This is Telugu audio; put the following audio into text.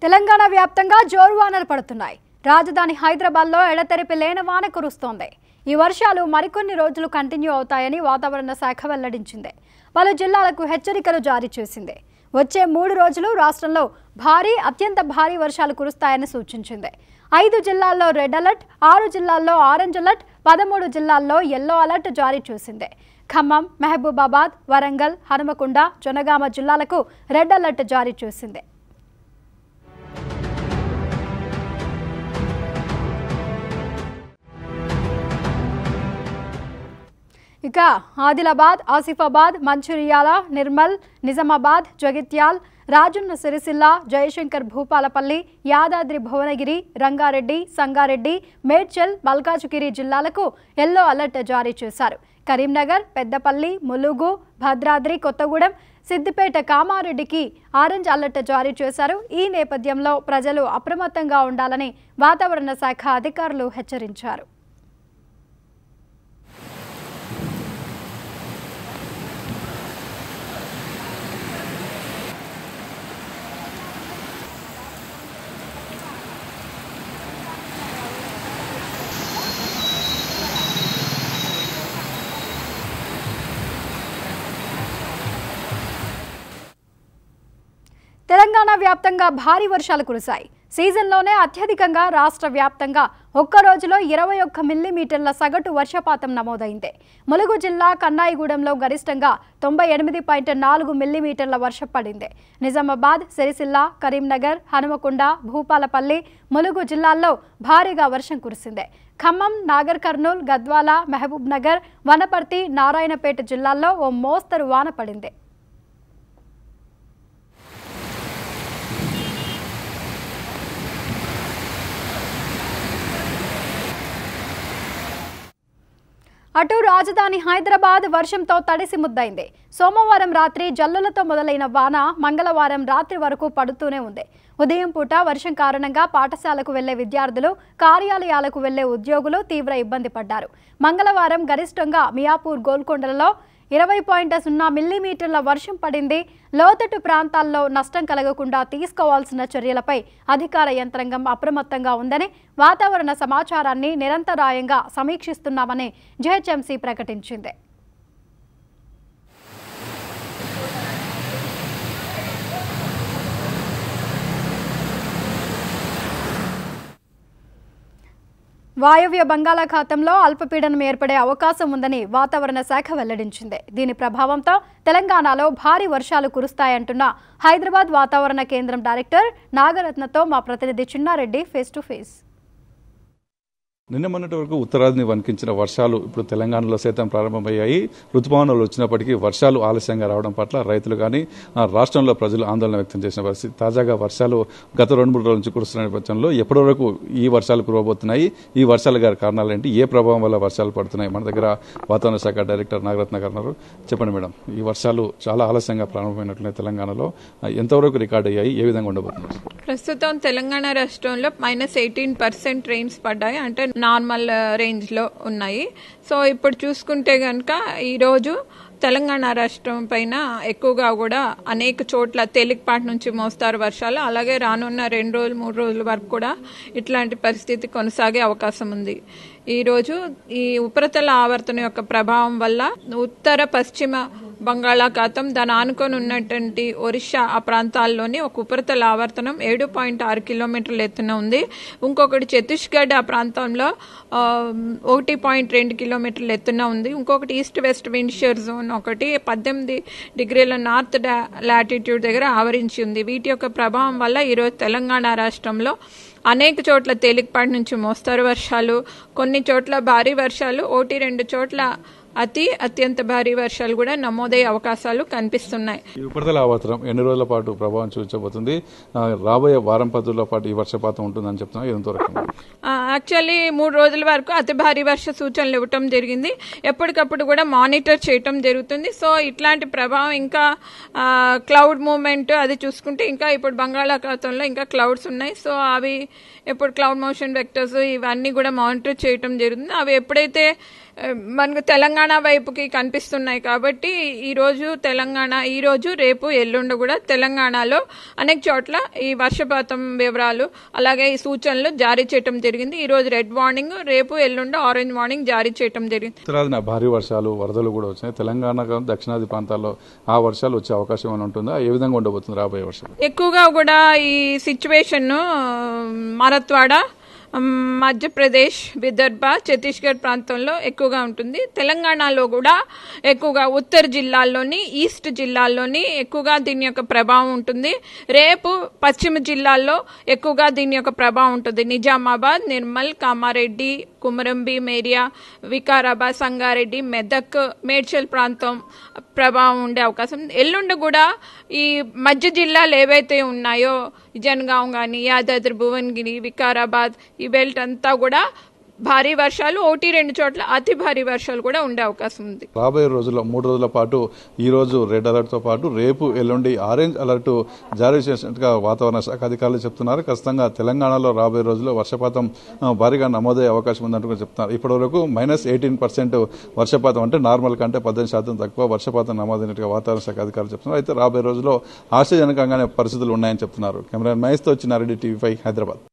తెలంగాణ వ్యాప్తంగా జోరు వానలు పడుతున్నాయి రాజధాని హైదరాబాద్లో ఎడతెరిపి లేని వాన కురుస్తోంది ఈ వర్షాలు మరికొన్ని రోజులు కంటిన్యూ అవుతాయని వాతావరణ శాఖ వెల్లడించింది పలు జిల్లాలకు హెచ్చరికలు జారీ చేసింది వచ్చే మూడు రోజులు రాష్ట్రంలో భారీ అత్యంత భారీ వర్షాలు కురుస్తాయని సూచించింది ఐదు జిల్లాల్లో రెడ్ అలర్ట్ ఆరు జిల్లాల్లో ఆరెంజ్ అలర్ట్ పదమూడు జిల్లాల్లో ఎల్లో అలర్ట్ జారీ చేసింది ఖమ్మం మహబూబాబాద్ వరంగల్ హనుమకొండ జనగామ జిల్లాలకు రెడ్ అలర్ట్ జారీ చేసింది ఇక ఆదిలాబాద్ ఆసిఫాబాద్ మంచిర్యాల నిర్మల్ నిజామాబాద్ జగిత్యాల్ రాజన్న సిరిసిల్ల జయశంకర్ భూపాలపల్లి యాదాద్రి భువనగిరి రంగారెడ్డి సంగారెడ్డి మేడ్చల్ మల్కాజ్గిరి జిల్లాలకు ఎల్లో అలర్ట్ జారీ చేశారు కరీంనగర్ పెద్దపల్లి ములుగు భద్రాద్రి కొత్తగూడెం సిద్దిపేట కామారెడ్డికి ఆరెంజ్ అలర్ట్ జారీ చేశారు ఈ నేపథ్యంలో ప్రజలు అప్రమత్తంగా ఉండాలని వాతావరణ శాఖ అధికారులు హెచ్చరించారు తెలంగాణ వ్యాప్తంగా భారీ వర్షాలు కురిశాయి సీజన్లోనే అత్యధికంగా రాష్ట్ర వ్యాప్తంగా ఒక్క రోజులో ఇరవై ఒక్క మిల్లీమీటర్ల సగటు వర్షపాతం నమోదైంది ములుగు జిల్లా కన్నాయిగూడెంలో గరిష్టంగా తొంభై ఎనిమిది పాయింట్ నాలుగు మిల్లీమీటర్ల వర్షం పడింది నిజామాబాద్ సిరిసిల్ల కరీంనగర్ హనుమకొండ భూపాలపల్లి ములుగు జిల్లాల్లో భారీగా వర్షం కురిసింది ఖమ్మం నాగర్ కర్నూల్ గద్వాల మహబూబ్ నగర్ వనపర్తి నారాయణపేట జిల్లాల్లో ఓ మోస్తరు వాన పడింది అటు రాజధాని హైదరాబాద్ వర్షంతో తడిసి ముద్దైంది సోమవారం రాత్రి జల్లులతో మొదలైన వాన మంగళవారం రాత్రి వరకు పడుతూనే ఉంది ఉదయం పూట వర్షం కారణంగా పాఠశాలకు వెళ్లే విద్యార్థులు కార్యాలయాలకు వెళ్లే ఉద్యోగులు తీవ్ర ఇబ్బంది పడ్డారు మంగళవారం గరిష్టంగా మియాపూర్ గోల్కొండలలో ఇరవై పాయింట్ సున్నా మిల్లీమీటర్ల వర్షం పడింది లోతట్టు ప్రాంతాల్లో నష్టం కలగకుండా తీసుకోవాల్సిన చర్యలపై అధికార యంత్రాంగం అప్రమత్తంగా ఉందని వాతావరణ సమాచారాన్ని నిరంతరాయంగా సమీక్షిస్తున్నామని జెహెచ్ఎంసీ ప్రకటించింది వాయవ్య బంగాళాఖాతంలో అల్పపీడనం ఏర్పడే అవకాశం ఉందని వాతావరణ శాఖ వెల్లడించింది దీని ప్రభావంతో తెలంగాణలో భారీ వర్షాలు కురుస్తాయంటున్న హైదరాబాద్ వాతావరణ కేంద్రం డైరెక్టర్ నాగరత్నతో మా ప్రతినిధి చిన్నారెడ్డి ఫేస్ టు ఫేస్ నిన్న మొన్నటి వరకు ఉత్తరాదిని వణికించిన వర్షాలు ఇప్పుడు తెలంగాణలో సైతం ప్రారంభమయ్యాయి రుతుపవనాలు వచ్చినప్పటికీ వర్షాలు ఆలస్యంగా రావడం పట్ల రైతులు కానీ ఆ రాష్ట్రంలో ప్రజలు ఆందోళన వ్యక్తం చేసిన పరిస్థితి తాజాగా వర్షాలు గత రెండు మూడు రోజుల నుంచి కురుస్తున్న నేపథ్యంలో ఎప్పటి వరకు ఈ వర్షాలు కురవబోతున్నాయి ఈ వర్షాల గారి కారణాలు ఏంటి ఏ ప్రభావం వల్ల వర్షాలు పడుతున్నాయి మన దగ్గర వాతావరణ శాఖ డైరెక్టర్ నాగరత్న గారు ఉన్నారు చెప్పండి మేడం ఈ వర్షాలు చాలా ఆలస్యంగా ప్రారంభమైనట్లున్నాయి తెలంగాణలో ఆ, ఎంతవరకు రికార్డ్ అయ్యాయి ఏ విధంగా ఉండబోతున్నాయి ప్రస్తుతం తెలంగాణ రాష్ట్రంలో మైనస్ ఎయిటీన్ పర్సెంట్ రెయిన్స్ పడ్డాయి అంటే నార్మల్ రేంజ్ లో ఉన్నాయి సో ఇప్పుడు చూసుకుంటే గనక ఈ రోజు తెలంగాణ రాష్ట్రం పైన ఎక్కువగా కూడా అనేక చోట్ల తేలికపాటి నుంచి మోస్తారు వర్షాలు అలాగే రానున్న రెండు రోజులు మూడు రోజుల వరకు కూడా ఇట్లాంటి పరిస్థితి కొనసాగే అవకాశం ఉంది ఈ రోజు ఈ ఉపరితల ఆవర్తనం యొక్క ప్రభావం వల్ల ఉత్తర పశ్చిమ బంగాళాఖాతం దాని ఆనుకొని ఉన్నటువంటి ఒరిస్సా ఆ ప్రాంతాల్లోని ఒక ఉపరితల ఆవర్తనం ఏడు పాయింట్ ఆరు కిలోమీటర్ల ఎత్తున ఉంది ఇంకొకటి ఛత్తీస్గఢ్ ఆ ప్రాంతంలో ఆ, ఒకటి పాయింట్ రెండు కిలోమీటర్ల ఎత్తున ఉంది ఇంకొకటి ఈస్ట్ వెస్ట్ విండ్షియర్ జోన్ ఒకటి పద్దెనిమిది డిగ్రీల నార్త్ డా- లాటిట్యూడ్ దగ్గర ఆవరించి ఉంది వీటి యొక్క ప్రభావం వల్ల ఈరోజు తెలంగాణ రాష్ట్రంలో అనేక చోట్ల తేలికపాటి నుంచి మోస్తరు వర్షాలు కొన్ని చోట్ల భారీ వర్షాలు ఒకటి రెండు చోట్ల అతి అత్యంత భారీ వర్షాలు కూడా నమోదయ్యే అవకాశాలు కనిపిస్తున్నాయి ఈ ఉపరితల ఆవర్తనం ఎన్ని రోజుల పాటు ప్రభావం చూపించబోతుంది ఆ, రాబోయే వారం పదుల పాటు ఈ వర్షపాతం ఉంటుందని చెప్తున్నా ఎంతవరకు యాక్చువల్లీ మూడు రోజుల వరకు అతి భారీ వర్ష సూచనలు ఇవ్వటం జరిగింది ఎప్పటికప్పుడు కూడా మానిటర్ చేయటం జరుగుతుంది సో ఇట్లాంటి ప్రభావం ఇంకా క్లౌడ్ మూవ్మెంట్ అది చూసుకుంటే ఇంకా ఇప్పుడు బంగాళాఖాతంలో ఇంకా క్లౌడ్స్ ఉన్నాయి సో అవి ఇప్పుడు క్లౌడ్ మోషన్ వెక్టర్స్ ఇవన్నీ కూడా మానిటర్ చేయటం జరుగుతుంది అవి ఎప్పుడైతే ఆ, మనకు తెలంగాణ వైపుకి కనిపిస్తున్నాయి కాబట్టి ఈరోజు తెలంగాణ ఈరోజు రేపు ఎల్లుండి కూడా తెలంగాణలో అనేక చోట్ల ఈ వర్షపాతం వివరాలు అలాగే ఈ సూచనలు జారీ చేయటం జరిగింది ఈరోజు రెడ్ వార్నింగ్ రేపు ఎల్లుండి ఆరెంజ్ వార్నింగ్ జారీ చేయటం జరిగింది ఉత్తరాదిన భారీ వర్షాలు వరదలు కూడా వచ్చినాయి తెలంగాణ కాదు, దక్షిణాది ప్రాంతాల్లో ఆ వర్షాలు వచ్చే అవకాశం ఏమైనా ఉంటుందా ఏ విధంగా ఉండబోతుంది రాబోయే వర్షాలు ఎక్కువగా కూడా ఈ సిచ్యువేషన్ మరత్వాడ మ్, మధ్యప్రదేశ్ విదర్భ ఛత్తీస్గఢ్ ప్రాంతంలో ఎక్కువగా ఉంటుంది తెలంగాణలో కూడా ఎక్కువగా ఉత్తర జిల్లాల్లోని ఈస్ట్ జిల్లాల్లోని ఎక్కువగా దీని యొక్క ప్రభావం ఉంటుంది రేపు పశ్చిమ జిల్లాల్లో ఎక్కువగా దీని యొక్క ప్రభావం ఉంటుంది నిజామాబాద్ నిర్మల్ కామారెడ్డి కుమరంబి మేరియా వికారాబాద్ సంగారెడ్డి మెదక్ మేడ్చల్ ప్రాంతం ప్రభావం ఉండే అవకాశం ఉంది. ఎల్లుండి కూడా ఈ మధ్య జిల్లాలు ఏవైతే ఉన్నాయో జనగాం కానీ యాదాద్రి భువనగిరి వికారాబాద్ ఈ బెల్ట్ అంతా కూడా భారీ వర్షాలు ఒకటి రెండు చోట్ల అతి భారీ వర్షాలు కూడా ఉండే అవకాశం ఉంది రాబోయే రోజుల్లో మూడు రోజుల పాటు ఈ రోజు రెడ్ అలర్ట్ తో పాటు రేపు ఎల్లుండి ఆరెంజ్ అలర్ట్ జారీ చేసినట్టుగా వాతావరణ శాఖ అధికారులు చెప్తున్నారు ఖచ్చితంగా తెలంగాణలో రాబోయే రోజుల్లో వర్షపాతం ఆ, భారీగా నమోదయ్యే అవకాశం ఉందంటూ కూడా చెప్తున్నారు ఇప్పటి వరకు మైనస్ ఎయిటీన్ పర్సెంట్ వర్షపాతం అంటే నార్మల్ కంటే పద్దెనిమిది శాతం తక్కువ వర్షపాతం నమోదైనట్టుగా వాతావరణ శాఖ అధికారులు చెప్తున్నారు అయితే రాబోయే రోజుల్లో ఆశాజనకంగానే పరిస్థితులు ఉన్నాయని చెప్తున్నారు కెమెరా మహేష్తో వచ్చిన రెడ్డి టీవీ ఫైవ్ హైదరాబాద్